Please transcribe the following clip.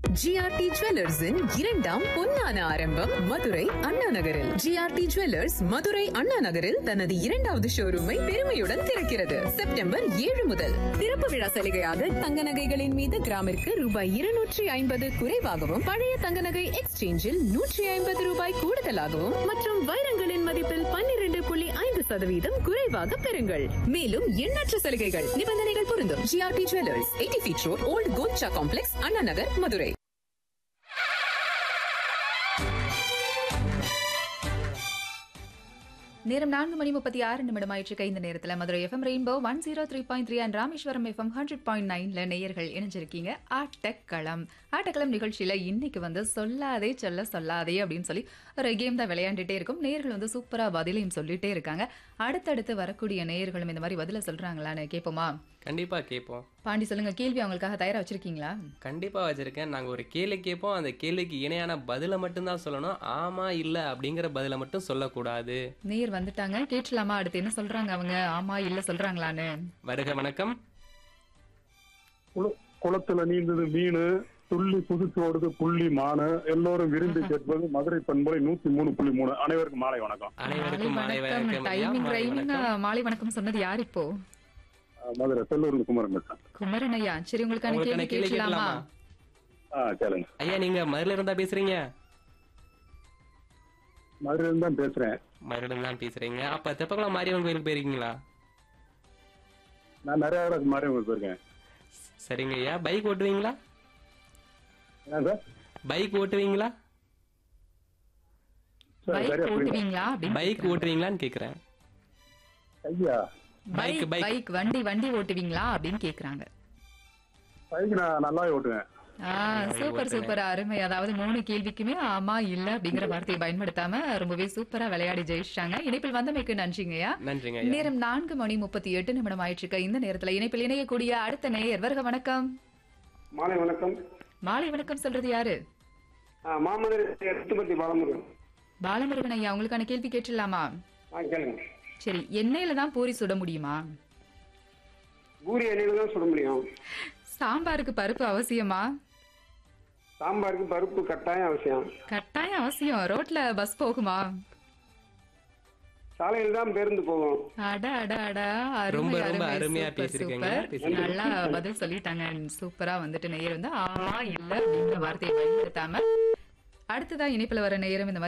GRT ஜுவல்லர்ஸின் இரண்டாம் பொன்னான ஆரம்பம் மதுரை அண்ணா நகரில் ஜிஆர்டி ஜுவல்லர்ஸ் மதுரை அண்ணா நகரில் தனது இரண்டாவது ஷோரூமை பெருமையுடன் திறக்கிறது செப்டம்பர் ஏழு முதல் திறப்பு விழா சலுகையாக தங்க நகைகளின் மீது கிராமிற்கு ரூபாய் இருநூற்றி ஐம்பது குறைவாகவும் பழைய தங்க நகை எக்ஸ்சேஞ்சில் நூற்றி ஐம்பது ரூபாய் கூடுதலாகவும் மற்றும் வைரங்களின் மதிப்பில் பன்னிரண்டு புள்ளி ஐந்து சதவீதம் குறைவாக பெறுங்கள் மேலும் எண்ணற்ற சலுகைகள் நிபந்தனைகள் பொருந்தும் GRT jewellers eighty feet road old Kocha complex Anna Nagar Madurai நேரம் நான்கு மணி முப்பத்தி ஆறு நிமிடம் ஆயிட்டு இந்த நேரத்துல Madurai FM rainbow one zero three point three and Rameswaram FM hundred point நைன்ல நேயர்கள் இணைஞ்சிருக்கீங்க ஆட்டக்களம் ஆட்டக்களம் நிகழ்ச்சியில இன்னைக்கு வந்து சொல்லாதே சொல்ல சொல்லாதே அப்படின்னு சொல்லி ஒரு கேம் தான் விளையாண்டுட்டே இருக்கும் நேயர்கள் வந்து சூப்பரா பதிலையும் சொல்லிட்டே இருக்காங்க அடுத்தடுத்து வரக்கூடிய நேயர்களும் இந்த மாதிரி பதில சொல்றாங்களான்னு கேட்போமா கண்டிப்பா கேட்போம் பாண்டி சொல்லுங்க கேள்வி அவங்களுக்காக தயாரா வச்சிருக்கீங்களா கண்டிப்பா வச்சிருக்கேன் நாங்க ஒரு கேள்வி கேட்போம் அந்த கேள்விக்கு இணையான பதிலை மட்டும்தான் சொல்லணும் ஆமா இல்ல அப்படிங்கிற பதிலை மட்டும் சொல்லக்கூடாது நேயர் வந்துட்டாங்க கேட்கலாமா அடுத்து என்ன சொல்றாங்க அவங்க ஆமா இல்ல சொல்றாங்களான்னு வருக வணக்கம் குள- குளத்துல நீந்தது மீன் துள்ளி புதுசு ஓடுது புள்ளி மானு எல்லோரும் விரும்பி கேட்பது மதுரை பண்பலை நூத்தி மூணு புள்ளி மூணு அனைவருக்கும் மாலை வணக்கம் அனைவருக்கும் மாலை வணக்கம் ஐயா, டைமிங் மாலை ரைமிங் வணக்கம். மாலை வணக்கம் சொன்னது யார் இப்போ அஹ் மதுரை செல்லூர் குமரன் பேசுறேன் குமரன் ஐயா சரி உங்களுக்கான உங்களுக்கான கேள்வி கேள்வி கேட்கலாமா கேட்கலாமா ஆ கேளுங்க ஐயா நீங்க மதுரையில இருந்தா பேசுறீங்க மதுரையில தான் பேசுறேன் மதுரையில தான் பேசுறீங்க அப்ப தெப்பக்குளம் மாரியம்மன் கோயிலுக்கு போயிருக்கீங்களா நான் நிறைய இடத்துக்கு மாறி உங்களுக்கு போயிருக்கேன் சரிங்க ஐயா பைக் ஓட்டுவீங்களா என்ன சார் பைக் ஓட்டுவீங்களா சார் பைக் சரியா புரியுங்க ஓட்டுவீங்களா அப்படின்னு பைக் ஓட்டுவீங்களான்னு கேக்குறேன் ஐயா பைக் பைக் பைக் பைக் வண்டி வண்டி ஓட்டுவீங்களா அப்படின்னு கேக்குறாங்க பைக் நான் நல்லாவே ஓட்டுவேன் ஆ சூப்பர் சூப்பர் அருமை அதாவது மூணு கேள்விக்குமே ஆமா இல்ல அப்படிங்கிற வார்த்தையை பயன்படுத்தாம ரொம்பவே சூப்பரா விளையாடி ஜெயிச்சிட்டாங்க இணைப்பில் வந்தமைக்கு நன்றிங்கய்யா நன்றிங்க ஐயா நேரம் நான்கு மணி முப்பத்தி எட்டு நிமிடம் ஆயிட்டு இருக்க இந்த நேரத்துல இணைப்பில் இணையக்கூடிய அடுத்த நேயர் வருக வணக்கம் மாலை வணக்கம் மாலை வணக்கம் சொல்றது யாரு ஆ, மாமதுரை எடுத்துப்பட்டி பாலமுருகன் பாலமுருகன் ஐயா உங்களுக்கான கேள்வி கேட்டுடலாமா ஆ கேளுங்க சரி எண்ணெயில தான் பூரி சுட முடியுமா பூரி எண்ணெயில தான் சுட முடியும் சாம்பாருக்கு பருப்பு அவசியமா சாம்பாருக்கு பருப்பு கட்டாயம் அவசியம் கட்டாயம் அவசியம் ரோட்ல பஸ் போகுமா சாலையில் தான் பேருந்து போகும் அட அட அட அருமை, ரொம்ப, ரொம்ப அருமை, அருமையா சூப்பர், பேசியிருக்கீங்க. சூப்பர். பேசியிருக்கீங்க. நல்லா பதில் சொல்லிட்டாங்க சூப்பரா வந்துட்டு நேயர் வந்து ஆமா இல்ல அப்படிங்கிற வார்த்தையை பயன்படுத்தாம அடுத்ததா இணைப்புல வர நேரம் இந்த மாதிரி